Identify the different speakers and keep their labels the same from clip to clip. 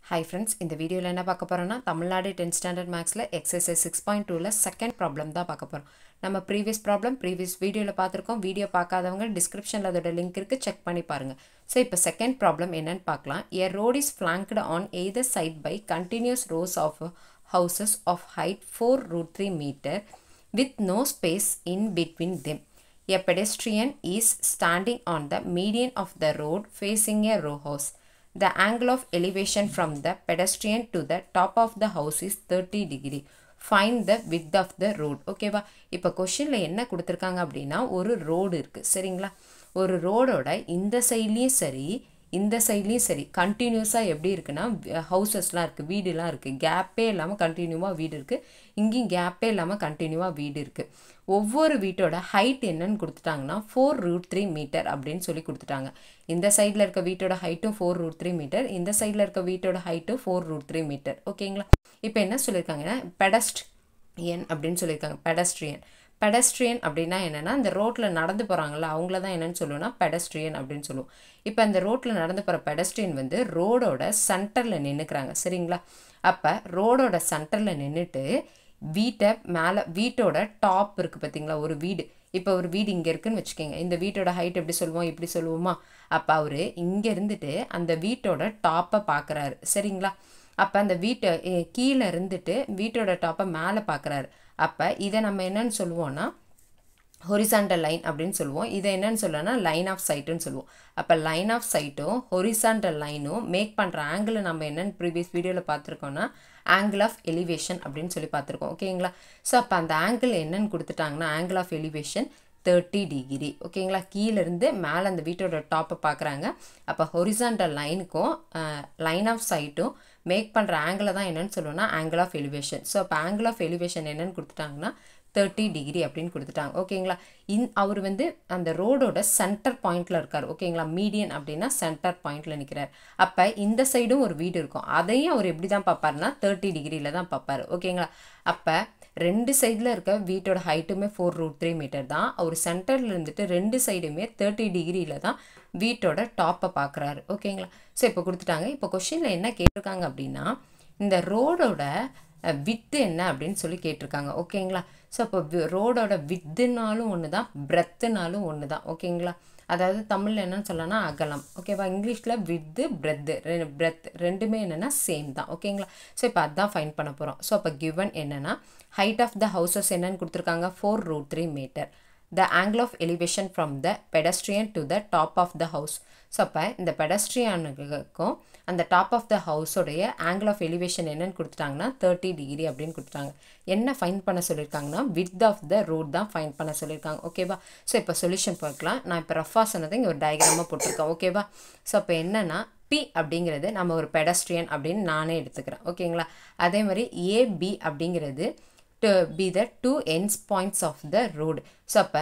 Speaker 1: Hi friends இந்த வீடியோவில் என்ன பார்க்க போகிறோம்னா தமிழ்நாடு டென்த் ஸ்டாண்டர்ட் மேக்ஸில் எக்ஸசைஸ் சிக்ஸ் பாயிண்ட் டூவில் செகண்ட் ப்ராப்ளம் தான் பார்க்க போகிறோம் நம்ம ப்ரீவியஸ் ப்ராப்ளம் ப்ரீவியஸ் வீடியோவில் பார்த்துருக்கோம் வீடியோ பார்க்காதவங்க டிஸ்கிரிப்ஷனில் அதோட லிங்க் இருக்குது செக் பண்ணி பாருங்கள் ஸோ இப்போ செகண்ட் ப்ராப்ளம் என்னன்னு பார்க்கலாம் a road is flanked on either side by continuous rows of houses of height four root three metre with no space in between them. A pedestrian is standing on the median of the road facing a row house. The angle of elevation from the pedestrian to the top of the house is 30 degree. Find the width of the road. ஓகேவா இப்போ கொஷினில் என்ன கொடுத்துருக்காங்க அப்படின்னா ஒரு road இருக்குது சரிங்களா ஒரு ரோடோட இந்த சைட்லேயும் சரி இந்த சைட்லேயும் சரி கண்டினியூஸாக எப்படி இருக்குன்னா ஹவுசஸ்லாம் இருக்குது வீடுலாம் இருக்குது கேப்பே இல்லாமல் கண்டினியூவாக வீடு இருக்குது இங்கேயும் கேப்பே இல்லாமல் கண்டினியூவாக வீடு இருக்குது ஒவ்வொரு வீட்டோட ஹைட் என்னன்னு கொடுத்துட்டாங்கன்னா ஃபோர் ரூட் த்ரீ மீட்டர் அப்படின்னு சொல்லி கொடுத்துட்டாங்க இந்த சைடில் இருக்க வீட்டோட ஹைட்டும் ஃபோர் ரூட் த்ரீ மீட்டர் இந்த சைடில் இருக்க வீட்டோட ஹைட்டும் ஃபோர் ரூட் த்ரீ மீட்டர் ஓகேங்களா இப்போ என்ன சொல்லியிருக்காங்கன்னா பெடஸ்ட்ரியன் அப்படின்னு சொல்லியிருக்காங்க பெடஸ்ட்ரியன் பெடஸ்ட்ரியன் அப்படின்னா என்னென்னா இந்த ரோட்டில் நடந்து போகிறாங்கல்ல அவங்கள தான் என்னென்னு சொல்லுவோம்னா பெடஸ்ட்ரியன் அப்படின்னு சொல்லுவோம் இப்போ அந்த ரோட்டில் நடந்து போகிற பெடஸ்ட்ரியன் வந்து ரோடோட சென்டரில் நின்றுக்கிறாங்க சரிங்களா அப்போ ரோடோட சென்டரில் நின்றுட்டு வீட்டை மேலே வீட்டோட டாப் இருக்குது பார்த்தீங்களா ஒரு வீடு இப்போ ஒரு வீடு இங்கே இருக்குன்னு வச்சுக்கோங்க இந்த வீட்டோட ஹைட் எப்படி சொல்லுவோம் இப்படி சொல்லுவோமா அப்போ அவர் இங்கே இருந்துட்டு அந்த வீட்டோட டாப்பை பார்க்குறாரு சரிங்களா அப்போ அந்த வீட்டை கீழே இருந்துட்டு வீட்டோட டாப்பை மேலே பார்க்குறாரு அப்போ இதை நம்ம என்னன்னு சொல்லுவோம்னா ஹொரிசாண்டல் லைன் அப்படின்னு சொல்லுவோம் இதை என்னன்னு சொல்லணும்னா லைன் ஆஃப் சைட்டுன்னு சொல்லுவோம் அப்போ லைன் ஆஃப் சைட்டும் ஹொரிசாண்டல் லைனும் மேக் பண்ணுற ஆங்கிள் நம்ம என்னென்னு ப்ரீவியஸ் வீடியோவில் பார்த்துருக்கோம்னா ஆங்கிள் ஆஃப் எலிவேஷன் அப்படின்னு சொல்லி பார்த்துருக்கோம் ஓகேங்களா ஸோ அப்போ அந்த ஆங்கிள் என்னன்னு கொடுத்துட்டாங்கன்னா angle of elevation thirty degree ஓகேங்களா கீழேருந்து மேலே அந்த வீட்டோட டாப்பை பார்க்குறாங்க அப்போ ஹொரிசாண்டல் லைனுக்கும் லைன் ஆஃப் சைட்டும் மேக் பண்ணுற ஆங்கிளை தான் என்னென்னு சொல்லுவோம்னா ஆங்கிள் ஆஃப் எலிவேஷன் ஸோ அப்போ ஆங்கிள் ஆஃப் எலிவேஷன் என்னென்னு கொடுத்துட்டாங்கன்னா தேர்ட்டி டிகிரி அப்படின்னு கொடுத்துட்டாங்க ஓகேங்களா இன் அவர் வந்து அந்த ரோடோட சென்டர் பாயிண்டில் இருக்கார் ஓகேங்களா மீடியன் அப்படின்னா சென்டர் பாயிண்டில் நிற்கிறார் அப்போ இந்த சைடும் ஒரு வீடு இருக்கும் அதையும் அவர் எப்படி தான் பார்ப்பாருன்னா தேர்ட்டி டிகிரியில் தான் பார்ப்பார் ஓகேங்களா அப்போ ரெண்டு சைடில் இருக்க வீட்டோட ஹைட்டுமே ஃபோர் ரூட் த்ரீ மீட்டர் தான் அவர் சென்டரில் இருந்துட்டு ரெண்டு சைடுமே தேர்ட்டி டிகிரியில் தான் வீட்டோட டாப்பை பார்க்குறாரு ஓகேங்களா ஸோ இப்போ கொடுத்துட்டாங்க இப்போ கொஷினில் என்ன கேட்டிருக்காங்க அப்படின்னா இந்த ரோடோட வித்து என்ன அப்படின்னு சொல்லி கேட்டிருக்காங்க ஓகேங்களா ஸோ அப்போ ரோடோட வித்துனாலும் ஒன்று தான் பிரெத்துனாலும் ஒன்று தான் ஓகேங்களா அதாவது தமிழில் என்னன்னு சொல்லலாம்னா அகலம் ஓகேவா இங்கிலீஷில் வித்து பிரெத்து பிரெத் ரெண்டுமே என்னென்னா சேம் தான் ஓகேங்களா ஸோ இப்போ அதுதான் ஃபைன் பண்ண போகிறோம் ஸோ அப்போ கிவன் என்னென்னா ஹைட் ஆஃப் த ஹவுசஸ் என்னன்னு கொடுத்துருக்காங்க four root three metre the angle of elevation from the pedestrian to the top of the house so அப்போ இந்த பெடஸ்ட்ரியனுக்கும் அந்த டாப் ஆஃப் த ஹவுஸோடைய ஆங்கிள் ஆஃப் எலிவேஷன் என்னன்னு கொடுத்துட்டாங்கன்னா தேர்ட்டி டிகிரி அப்படின்னு கொடுத்துட்டாங்க என்ன ஃபைன் பண்ண சொல்லியிருக்காங்கன்னா வித் ஆஃப் த ரோட் தான் ஃபைன் பண்ண சொல்லியிருக்காங்க ஓகேவா ஸோ இப்போ சொல்யூஷன் பார்க்கலாம் நான் இப்போ ரஃபாக சொன்னதை இங்கே ஒரு டயக்ராமாக போட்டிருக்கேன் ஓகேவா ஸோ அப்போ என்னென்னா பி அப்படிங்கிறது நம்ம ஒரு பெடஸ்ட்ரியன் அப்படின்னு நானே எடுத்துக்கிறேன் ஓகேங்களா அதே மாதிரி ஏபி அப்படிங்கிறது to be the two ends points of the road so அப்போ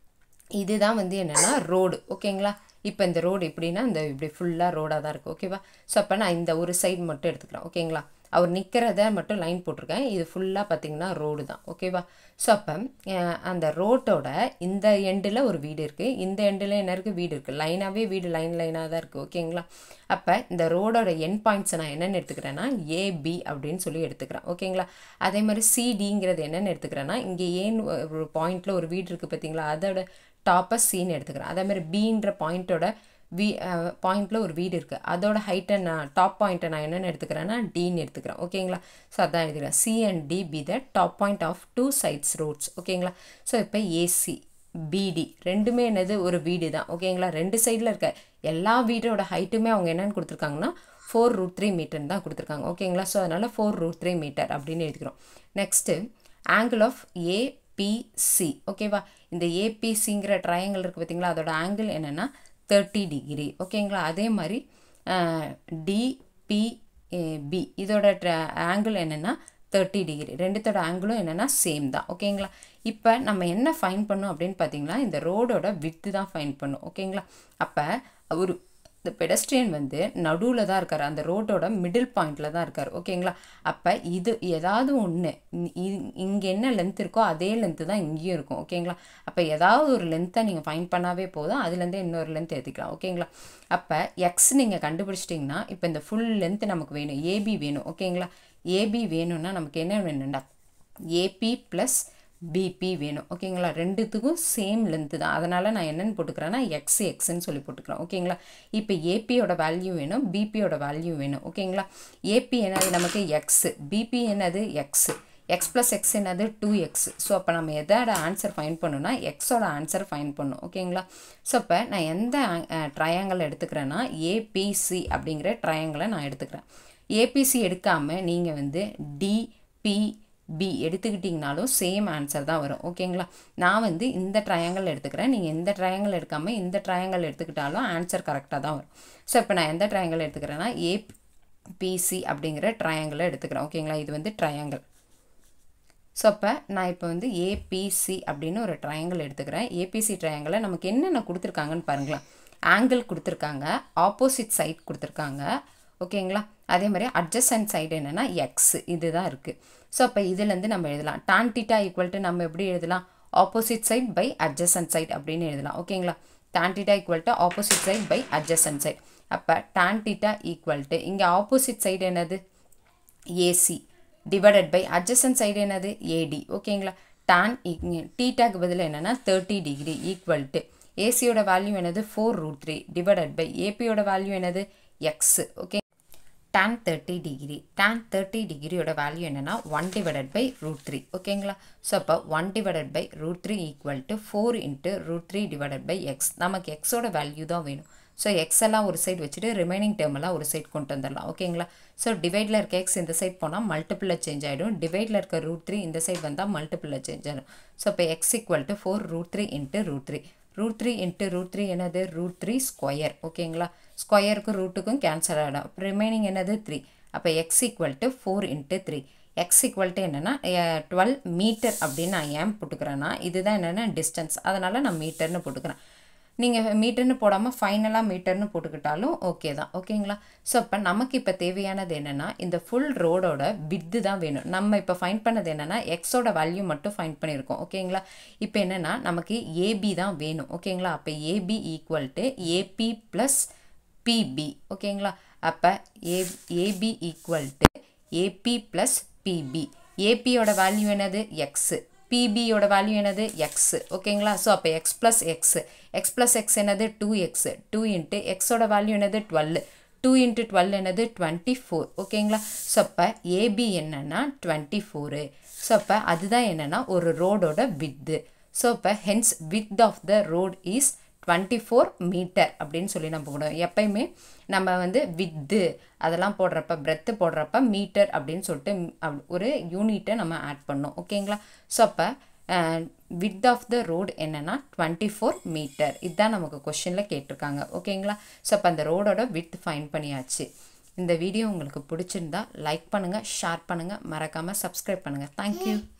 Speaker 1: இதுதான் வந்து என்னென்னா ரோடு ஓகேங்களா இப்போ இந்த ரோடு எப்படின்னா இந்த இப்படி ஃபுல்லாக ரோடாக தான் இருக்குது ஓகேவா ஸோ அப்போ நான் இந்த ஒரு சைடு மட்டும் எடுத்துக்கிறேன் ஓகேங்களா அவர் நிற்கிறத மட்டும் லைன் போட்டிருக்கேன் இது ஃபுல்லாக பார்த்திங்கன்னா ரோடு தான் ஓகேவா ஸோ அப்போ அந்த ரோட்டோட இந்த எண்டில் ஒரு வீடு இருக்குது இந்த எண்டில் என்ன இருக்குது வீடு இருக்குது லைனாகவே வீடு லைன் லைனாக தான் இருக்குது ஓகேங்களா அப்போ இந்த ரோடோட என் பாயிண்ட்ஸை நான் என்னென்னு எடுத்துக்கிறேன்னா ஏபி அப்படின்னு சொல்லி எடுத்துக்கிறேன் ஓகேங்களா அதே மாதிரி சிடிங்கிறது என்னென்னு எடுத்துக்கிறேன்னா இங்கே ஏன் ஒரு பாயிண்டில் ஒரு வீடு இருக்குது பார்த்தீங்களா அதோட டாப்பை சீன் எடுத்துக்கிறேன் அதே மாதிரி பீன்ற பாயிண்ட்டோட வீ பாயிண்டில் ஒரு வீடு இருக்குது அதோட ஹைட்டை நான் டாப் பாயிண்ட்டை நான் என்னென்னு எடுத்துக்கிறேன்னா டின்னு எடுத்துக்கிறேன் ஓகேங்களா ஸோ அதான் எழுதுக்கிறேன் C and D be the top point of two sides roads ஓகேங்களா ஸோ இப்போ ஏசி பிடி ரெண்டுமே என்னது ஒரு வீடு தான் ஓகேங்களா ரெண்டு சைடில் இருக்க எல்லா வீடோட ஹைட்டுமே அவங்க என்னென்னு கொடுத்துருக்காங்கன்னா ஃபோர் ரூட் த்ரீ மீட்டர்னு தான் கொடுத்துருக்காங்க ஓகேங்களா ஸோ அதனால் ஃபோர் ரூட் த்ரீ மீட்டர் அப்படின்னு எழுதிக்கிறோம் நெக்ஸ்ட்டு ஆங்கிள் ஆஃப் ஏபிசி ஓகேவா இந்த ஏபிசிங்கிற ட்ரையாங்கிள் இருக்குது பார்த்தீங்களா அதோட ஆங்கிள் என்னென்னா தேர்ட்டி டிகிரி ஓகேங்களா அதே மாதிரி டிபிபி இதோட ஆங்கிள் என்னென்னா தேர்ட்டி டிகிரி ரெண்டுத்தோட ஆங்கிளும் என்னென்னா சேம் தான் ஓகேங்களா இப்போ நம்ம என்ன ஃபைன் பண்ணோம் அப்படின்னு பார்த்தீங்கன்னா இந்த ரோடோட வித்து தான் ஃபைன் பண்ணும் ஓகேங்களா அப்போ ஒரு இந்த பெடஸ்ட்ரியன் வந்து நடுவில் தான் இருக்கார் அந்த ரோட்டோட மிடில் பாயிண்டில் தான் இருக்கார் ஓகேங்களா அப்போ இது ஏதாவது ஒன்று இங்கே என்ன லென்த் இருக்கோ அதே லென்த்து தான் இங்கேயும் இருக்கும் ஓகேங்களா அப்போ ஏதாவது ஒரு லென்த்தை நீங்கள் ஃபைன் பண்ணாவே போதும் அதுலேருந்தே இன்னொரு லென்த் ஏற்றிக்கலாம் ஓகேங்களா அப்போ எக்ஸ் நீங்கள் கண்டுபிடிச்சிட்டிங்கன்னா இப்போ இந்த ஃபுல் லென்த் நமக்கு வேணும் ஏபி வேணும் ஓகேங்களா ஏபி வேணும்னா நமக்கு என்ன வேணும்டா ஏபி ப்ளஸ் பிபி வேணும் ஓகேங்களா ரெண்டுத்துக்கும் சேம் லென்த்து தான் அதனால் நான் என்னென்னு போட்டுக்கிறேன்னா எக்ஸ் எக்ஸ்ன்னு சொல்லி போட்டுக்கிறேன் ஓகேங்களா இப்போ ஏபியோட வேல்யூ வேணும் பிபியோட வேல்யூ வேணும் ஓகேங்களா ஏபி என்னது நமக்கு எக்ஸு பிபி என்னது எக்ஸு எக்ஸ் ப்ளஸ் எக்ஸ் என்னது டூ எக்ஸ் ஸோ அப்போ நம்ம எதோட ஆன்சர் ஃபைன் பண்ணணும்னா எக்ஸோட ஆன்சர் ஃபைன் பண்ணும் ஓகேங்களா ஸோ இப்போ நான் எந்த ட்ரையாங்கிள் எடுத்துக்கிறேன்னா ஏபிசி அப்படிங்கிற ட்ரையாங்கிளை நான் எடுத்துக்கிறேன் ஏபிசி எடுக்காமல் நீங்கள் வந்து டிபி பி எடுத்துக்கிட்டிங்கனாலும் சேம் ஆன்சர் தான் வரும் ஓகேங்களா நான் வந்து இந்த ட்ரையாங்கிள் எடுத்துக்கிறேன் நீங்கள் எந்த ட்ரையாங்கிள் எடுக்காமல் இந்த ட்ரையாங்கிள் எடுத்துக்கிட்டாலும் ஆன்சர் கரெக்டாக தான் வரும் ஸோ இப்போ நான் எந்த ட்ரையாங்கிள் எடுத்துக்கிறேன்னா ஏபிசி அப்படிங்கிற ட்ரையாங்கிளை எடுத்துக்கிறேன் ஓகேங்களா இது வந்து ட்ரையாங்கிள் ஸோ அப்போ நான் இப்போ வந்து ஏபிசி அப்படின்னு ஒரு ட்ரையாங்கிள் எடுத்துக்கிறேன் ஏபிசி ட்ரையாங்கிளை நமக்கு என்னென்ன கொடுத்துருக்காங்கன்னு பாருங்களேன் ஆங்கிள் கொடுத்துருக்காங்க ஆப்போசிட் சைட் கொடுத்துருக்காங்க ஓகேங்களா அதே மாதிரி அட்ஜஸ்டன்ட் சைடு என்னென்னா எக்ஸ் இது தான் இருக்குது ஸோ அப்போ இதுலேருந்து நம்ம எழுதலாம் டான் டீட்டா ஈக்குவல் டு நம்ம எப்படி எழுதலாம் opposite side by adjacent side அப்படின்னு எழுதலாம் ஓகேங்களா tan theta equal to opposite side by adjacent side அப்போ டான் டீட்டா ஈக்குவல் டு இங்கே ஆப்போசிட் சைடு என்னது AC divided by adjacent side என்னது ஏடி ஓகேங்களா டான் டீட்டாக்கு பதில் என்னென்னா தேர்ட்டி டிகிரி ஈக்குவல் டு ஏசியோட வேல்யூ என்னது four root three divided by ஏபியோட வேல்யூ என்னது x okay tan thirty degree tan thirty டிகிரியோட வேல்யூ என்னென்னா one divided by root three ஓகேங்களா ஸோ அப்போ one divided by root three equal to four into root three divided by x நமக்கு எக்ஸோட value தான் வேணும் ஸோ எக்ஸ் எல்லாம் ஒரு சைடு வச்சுட்டு ரிமைனிங் டேர்ம் எல்லாம் ஒரு சைடு கொண்டு வந்துடலாம் ஓகேங்களா ஸோ டிவைடில் இருக்க எக்ஸ் இந்த சைட் போனால் மல்டிப்பிளில் சேஞ்ச் ஆகிடும் டிவைடில் இருக்க ரூட் த்ரீ இந்த சைடு வந்தால் மல்டிப்பிளில் சேஞ்ச் ஆகிடும் ஸோ இப்போ x equal to four root three into root three root three into root three என்னது ரூட் த்ரீ ஸ்கொயர் ஓகேங்களா ஸ்கொயருக்கும் ரூட்டுக்கும் கேன்சல் ஆகிடும் ரிமைனிங் என்னது த்ரீ அப்போ x equal to four into three x equal to என்னென்னா டுவெல் மீட்டர் அப்படின்னு நான் ஏன் போட்டுக்கிறேன்னா இதுதான் என்னென்னா டிஸ்டன்ஸ் அதனால் நான் மீட்டர்னு போட்டுக்கிறேன் நீங்கள் மீட்டர்னு போடாமல் ஃபைனலாக மீட்டர்னு போட்டுக்கிட்டாலும் ஓகே தான் ஓகேங்களா ஸோ இப்போ நமக்கு இப்போ தேவையானது என்னென்னா இந்த ஃபுல் ரோடோட வித்து தான் வேணும் நம்ம இப்போ ஃபைன் பண்ணது என்னென்னா எக்ஸோட வேல்யூ மட்டும் ஃபைன் பண்ணியிருக்கோம் ஓகேங்களா இப்போ என்னென்னா நமக்கு ஏபி தான் வேணும் ஓகேங்களா அப்போ AB equal to AP plus PB ஓகேங்களா அப்போ A AB equal to AP plus PB ஏபியோட வேல்யூ என்னது எக்ஸு பிபியோட வேல்யூ என்னது எக்ஸ் ஓகேங்களா ஸோ அப்போ x plus x x plus x என்னது டூ எக்ஸ் டூ இன்ட்டு எக்ஸோட வேல்யூ என்னது டுவெல் டூ இன்ட்டு டுவெல் என்னது டுவெண்ட்டி ஃபோர் ஓகேங்களா ஸோ அப்போ ஏபி என்னன்னா டுவெண்ட்டி ஃபோரு ஸோ அப்போ அதுதான் என்னென்னா ஒரு ரோடோட வித்து ஸோ இப்போ hence width of the road is twenty four meter அப்படின்னு சொல்லி நம்ம போடுவோம் எப்பயுமே நம்ம வந்து வித்து அதெல்லாம் போடுறப்ப பிரெத்து போடுறப்ப மீட்டர் அப்படின்னு சொல்லிட்டு ஒரு யூனிட்டை நம்ம ஆட் பண்ணோம் ஓகேங்களா ஸோ அப்போ வித் ஆஃப் த ரோடு என்னென்னா டுவெண்ட்டி ஃபோர் மீட்டர் இதுதான் நமக்கு கொஷினில் கேட்டிருக்காங்க ஓகேங்களா ஸோ அப்போ அந்த ரோடோட வித் ஃபைன் பண்ணியாச்சு இந்த வீடியோ உங்களுக்கு பிடிச்சிருந்தா லைக் பண்ணுங்கள் ஷேர் பண்ணுங்கள் மறக்காமல் சப்ஸ்கிரைப் பண்ணுங்கள் தேங்க்யூ